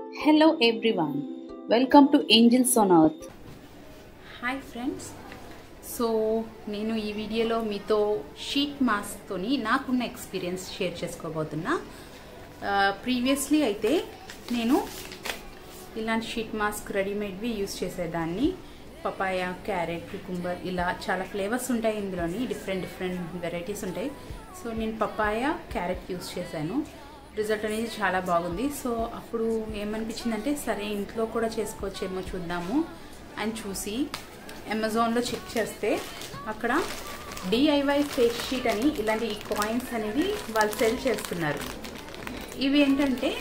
Hello everyone. Welcome to Angels on Earth. Hi friends so నేను ఈ వీడియోలో మీతో షీట్ మాస్క్తోని నాకున్న ఎక్స్పీరియన్స్ షేర్ చేసుకోబోతున్నా ప్రీవియస్లీ అయితే నేను ఇలాంటి షీట్ మాస్క్ రెడీమేడ్వి యూస్ చేసేదాన్ని పపాయ క్యారెట్ కుకుంబర్ ఇలా చాలా ఫ్లేవర్స్ ఉంటాయి ఇందులోని డిఫరెంట్ డిఫరెంట్ వెరైటీస్ ఉంటాయి సో నేను పపాయ క్యారెట్ యూస్ చేశాను రిజల్ట్ అనేది చాలా బాగుంది సో అప్పుడు ఏమనిపించిందంటే సరే ఇంట్లో కూడా చేసుకోవచ్చేమో చూద్దాము అని చూసి అమెజాన్లో చెక్ చేస్తే అక్కడ డిఐవై ఫేస్ షీట్ అని ఇలాంటి ఈ కాయిన్స్ అనేవి వాళ్ళు సెల్ చేస్తున్నారు ఇవి ఏంటంటే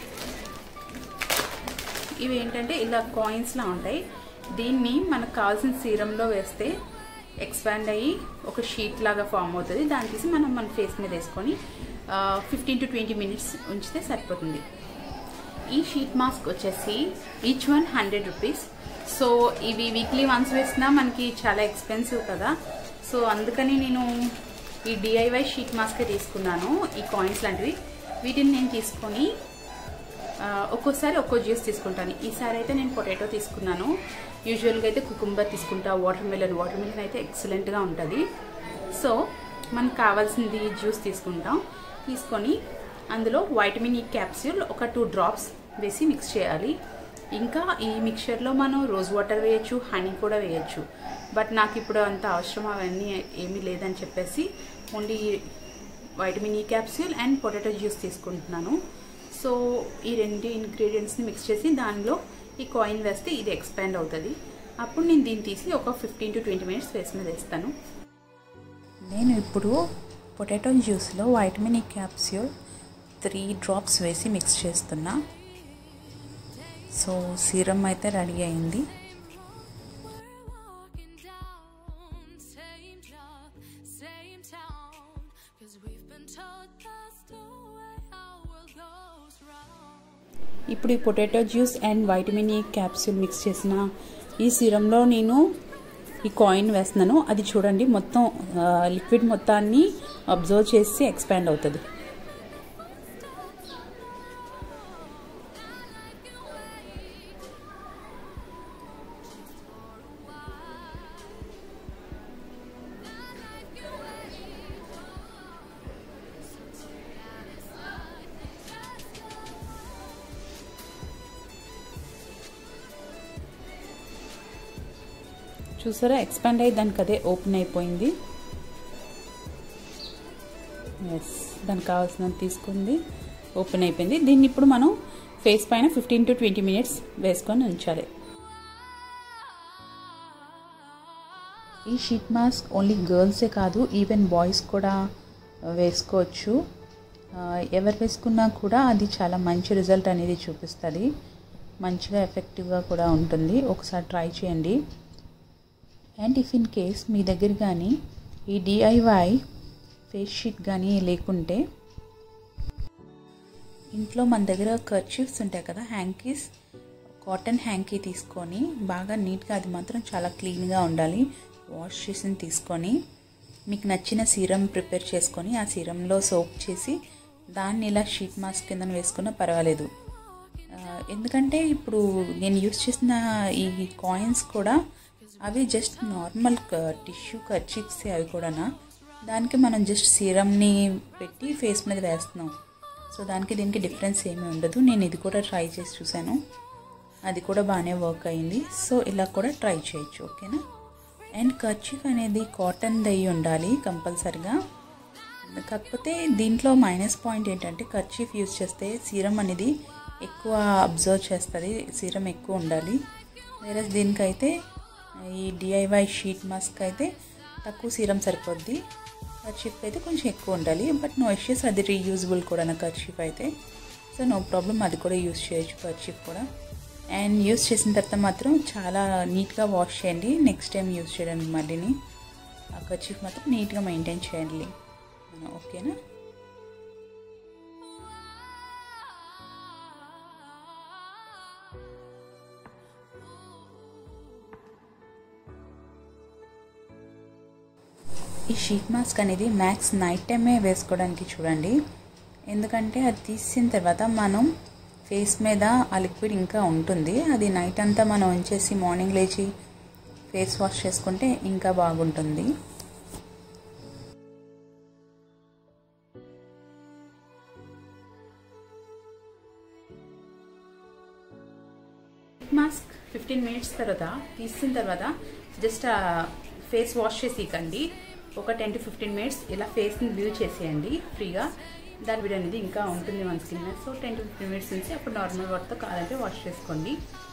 ఇవి ఏంటంటే ఇలా కాయిన్స్లా ఉంటాయి దీన్ని మనకు కావాల్సిన సీరంలో వేస్తే ఎక్స్పాండ్ అయ్యి ఒక షీట్ లాగా ఫామ్ అవుతుంది దాన్ని తీసి మనం మన ఫేస్ మీద వేసుకొని ఫిఫ్టీన్ టు ట్వంటీ మినిట్స్ ఉంచితే సరిపోతుంది ఈ షీట్ మాస్క్ వచ్చేసి each one hundred rupees so ఇవి వీక్లీ వన్స్ వేసినా మనకి చాలా ఎక్స్పెన్సివ్ కదా సో అందుకని నేను ఈ డిఐవై షీట్ మాస్కే తీసుకున్నాను ఈ కాయిన్స్ లాంటివి వీటిని నేను తీసుకొని ఒక్కోసారి ఒక్కో జ్యూస్ తీసుకుంటాను ఈసారి అయితే నేను పొటాటో తీసుకున్నాను యూజువల్గా అయితే కుకుంబర్ తీసుకుంటా వాటర్ మిలన్ వాటర్ మిలన్ అయితే ఎక్సలెంట్గా ఉంటుంది సో మనకు కావాల్సింది జ్యూస్ తీసుకుంటాం తీసుకొని అందులో వైటమిన్ ఈ క్యాప్సూల్ ఒక టూ డ్రాప్స్ వేసి మిక్స్ చేయాలి ఇంకా ఈ మిక్చర్లో మనం రోజ్ వాటర్ వేయచ్చు హనీ కూడా వేయచ్చు బట్ నాకు ఇప్పుడు అంత అవసరం అవన్నీ ఏమీ లేదని చెప్పేసి only vitamin E capsule and potato juice తీసుకుంటున్నాను సో ఈ రెండు ఇంగ్రీడియంట్స్ని మిక్స్ చేసి దానిలో ఈ కాయిన్ వేస్తే ఇది ఎక్స్పాండ్ అవుతుంది అప్పుడు నేను దీన్ని తీసి ఒక fifteen to twenty minutes face మీద వేస్తాను నేను ఇప్పుడు పొటాటో జ్యూస్లో vitamin E capsule three drops వేసి మిక్స్ చేస్తున్నా సో సీరం అయితే రెడీ అయింది ఇప్పుడు ఈ potato juice and vitamin E capsule mix చేసిన ఈ సీరంలో నేను ఈ కాయిన్ వేస్తున్నాను అది చూడండి మొత్తం లిక్విడ్ మొత్తాన్ని అబ్జర్వ్ చేసి ఎక్స్పాండ్ అవుతుంది చూసారా ఎక్స్పాండ్ అయ్యి దానికి అదే ఓపెన్ అయిపోయింది ఎస్ దానికి కావాల్సినంత తీసుకుంది ఓపెన్ అయిపోయింది దీన్ని ఇప్పుడు మనం ఫేస్ పైన ఫిఫ్టీన్ టు ట్వంటీ మినిట్స్ వేసుకొని ఉంచాలి ఈ షీట్ మాస్క్ ఓన్లీ గర్ల్సే కాదు ఈవెన్ బాయ్స్ కూడా వేసుకోవచ్చు ఎవరు వేసుకున్నా కూడా అది చాలా మంచి రిజల్ట్ అనేది చూపిస్తుంది మంచిగా ఎఫెక్టివ్గా కూడా ఉంటుంది ఒకసారి ట్రై చేయండి అండ్ ఇఫ్ ఇన్ కేస్ మీ దగ్గర కానీ ఈ డిఐవై ఫేస్ షీట్ కానీ లేకుంటే ఇంట్లో మన దగ్గర కర్చీఫ్స్ ఉంటాయి కదా హ్యాంకీస్ కాటన్ హ్యాంకీ తీసుకొని బాగా నీట్గా అది మాత్రం చాలా క్లీన్గా ఉండాలి వాష్ చేసి తీసుకొని మీకు నచ్చిన సీరం ప్రిపేర్ చేసుకొని ఆ సీరంలో సోప్ చేసి దాన్ని ఇలా షీట్ మాస్క్ కింద వేసుకున్నా పర్వాలేదు ఎందుకంటే ఇప్పుడు నేను యూస్ చేసిన ఈ కాయిన్స్ కూడా అవి జస్ట్ నార్మల్ టిష్యూ కర్చీప్స్ అవి కూడానా దానికి మనం జస్ట్ సీరమ్ని పెట్టి ఫేస్ మీద వేస్తున్నాం సో దానికి దీనికి డిఫరెన్స్ ఏమీ ఉండదు నేను ఇది కూడా ట్రై చేసి చూశాను అది కూడా బాగానే వర్క్ అయింది సో ఇలా కూడా ట్రై చేయొచ్చు ఓకేనా అండ్ కర్చీఫ్ అనేది కాటన్ దయ్యి ఉండాలి కంపల్సరిగా కాకపోతే దీంట్లో మైనస్ పాయింట్ ఏంటంటే కర్చీఫ్ యూజ్ చేస్తే సీరం అనేది ఎక్కువ అబ్జర్వ్ చేస్తుంది సీరం ఎక్కువ ఉండాలి వేరే దీనికైతే ఈ డిఐవై షీట్ మాస్క్ అయితే తక్కువ సీరం సరిపోద్ది కర్చీఫ్ అయితే కొంచెం ఎక్కువ ఉండాలి బట్ నో ఇష్యూస్ అది రీయూజబుల్ కూడా నా కర్చీఫ్ అయితే సో నో ప్రాబ్లం అది కూడా యూజ్ చేయొచ్చు కర్చీఫ్ కూడా అండ్ యూజ్ చేసిన తర్వాత మాత్రం చాలా నీట్గా వాష్ చేయండి నెక్స్ట్ టైం యూజ్ చేయడానికి మళ్ళీని ఆ కర్చీఫ్ మాత్రం నీట్గా మెయింటైన్ చేయాలి ఓకేనా ఈ షీట్ మాస్క్ అనేది మ్యాక్స్ నైట్ టైమే వేసుకోవడానికి చూడండి ఎందుకంటే అది తీసిన తర్వాత మనం ఫేస్ మీద ఆ లిక్విడ్ ఇంకా ఉంటుంది అది నైట్ అంతా మనం ఉంచేసి మార్నింగ్ లేచి ఫేస్ వాష్ చేసుకుంటే ఇంకా బాగుంటుంది మాస్క్ ఫిఫ్టీన్ మినిట్స్ తర్వాత తీసిన తర్వాత జస్ట్ ఫేస్ వాష్ చేసి ఇకండి ఒక టెన్ టు ఫిఫ్టీన్ మినిట్స్ ఇలా ఫేస్ని వ్యూ చేసేయండి ఫ్రీగా దాని వీడియో అనేది ఇంకా ఉంటుంది మన స్కిన్ మీద so ten to fifteen minutes నుంచి అప్పుడు నార్మల్ వాటర్తో కావాలంటే వాష్ చేసుకోండి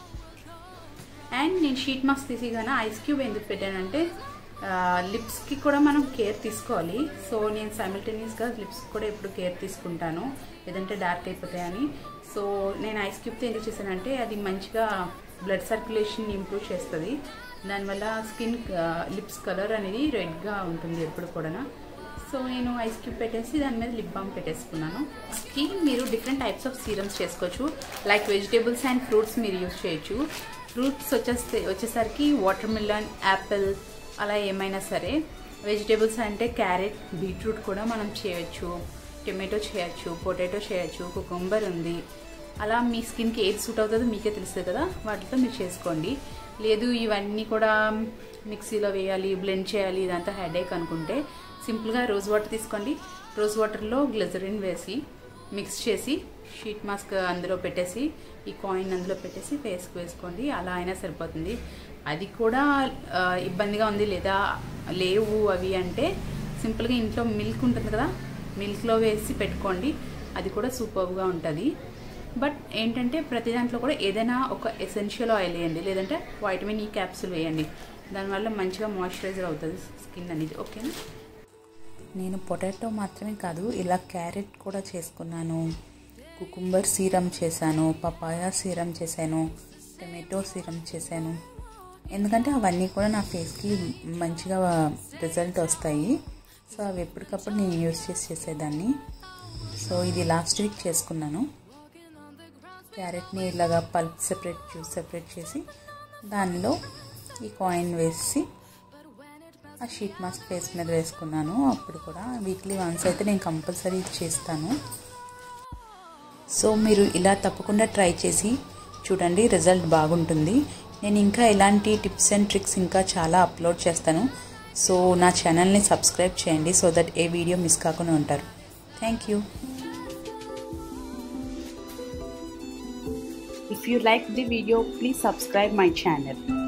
అండ్ నేను షీట్ మాస్క్ తీసి కానీ ఐస్ క్యూబ్ ఎందుకు పెట్టానంటే లిప్స్కి కూడా మనం కేర్ తీసుకోవాలి సో నేను సైమిల్టేనియస్గా లిప్స్ కూడా ఎప్పుడు కేర్ తీసుకుంటాను లేదంటే డార్క్ అయిపోతాయని సో నేను ఐస్ క్యూబ్తో ఎందుకు చేశానంటే అది మంచిగా బ్లడ్ సర్క్యులేషన్ ఇంప్రూవ్ చేస్తుంది దానివల్ల స్కిన్ లిప్స్ కలర్ అనేది రెడ్గా ఉంటుంది ఎప్పుడు కూడా సో నేను ఐస్ క్యూబ్ పెట్టేసి దాని మీద లిప్ బామ్ పెట్టేసుకున్నాను కి మీరు డిఫరెంట్ టైప్స్ ఆఫ్ సీరమ్స్ చేసుకోవచ్చు లైక్ వెజిటేబుల్స్ అండ్ ఫ్రూట్స్ మీరు యూస్ చేయొచ్చు ఫ్రూట్స్ వచ్చేస్తే వచ్చేసరికి వాటర్ మిలన్ యాపిల్ అలా ఏమైనా సరే వెజిటేబుల్స్ అంటే క్యారెట్ బీట్రూట్ కూడా మనం చేయొచ్చు టొమాటో చేయొచ్చు పొటాటో చేయొచ్చు కుకుంబర్ ఉంది అలా మీ స్కిన్కి ఏది సూట్ అవుతుందో మీకే తెలుస్తుంది కదా వాటితో మీరు చేసుకోండి లేదు ఇవన్నీ కూడా మిక్సీలో వేయాలి బ్లెండ్ చేయాలి ఇదంతా హెడేక్ అనుకుంటే సింపుల్గా రోజ్ వాటర్ తీసుకోండి రోజ్ వాటర్లో గ్లెజరిన్ వేసి మిక్స్ చేసి షీట్ మాస్క్ అందులో పెట్టేసి ఈ కాయిన్ అందులో పెట్టేసి ఫేస్కి వేసుకోండి అలా అయినా సరిపోతుంది అది కూడా ఇబ్బందిగా ఉంది లేదా లేవు అవి అంటే సింపుల్గా ఇంట్లో మిల్క్ ఉంటుంది కదా మిల్క్లో వేసి పెట్టుకోండి అది కూడా సూపర్గా ఉంటుంది బట్ ఏంటంటే ప్రతి దాంట్లో కూడా ఏదైనా ఒక ఎసెన్షియల్ ఆయిల్ వేయండి లేదంటే వైటమిన్ ఈ క్యాప్సూల్ వేయండి దానివల్ల మంచిగా మాయిశ్చరైజర్ అవుతుంది స్కిన్ అనేది ఓకేనా నేను పొటాటో మాత్రమే కాదు ఇలా క్యారెట్ కూడా చేసుకున్నాను కుకుంబర్ సీరం చేశాను పపాయ సీరం చేశాను టమాటో సీరం చేశాను ఎందుకంటే అవన్నీ కూడా నా ఫేస్కి మంచిగా రిజల్ట్ వస్తాయి సో అవి ఎప్పటికప్పుడు నేను యూస్ చేసి చేసేదాన్ని సో ఇది లాస్ట్ వీక్ చేసుకున్నాను క్యారెట్ని ఇలాగా పల్ప్ సెపరేట్ జ్యూస్ సెపరేట్ చేసి దానిలో ఈ కాయిన్ వేసి ఆ షీట్ మాస్క్ ఫేస్ మీద వేసుకున్నాను అప్పుడు కూడా వీక్లీ వన్స్ అయితే నేను కంపల్సరీ చేస్తాను సో మీరు ఇలా తప్పకుండా ట్రై చేసి చూడండి రిజల్ట్ బాగుంటుంది నేను ఇంకా ఇలాంటి టిప్స్ అండ్ ట్రిక్స్ ఇంకా చాలా అప్లోడ్ చేస్తాను సో నా ఛానల్ని సబ్స్క్రైబ్ చేయండి so that a video miss కాకుండా ఉంటారు thank you If you like the video, please subscribe my channel.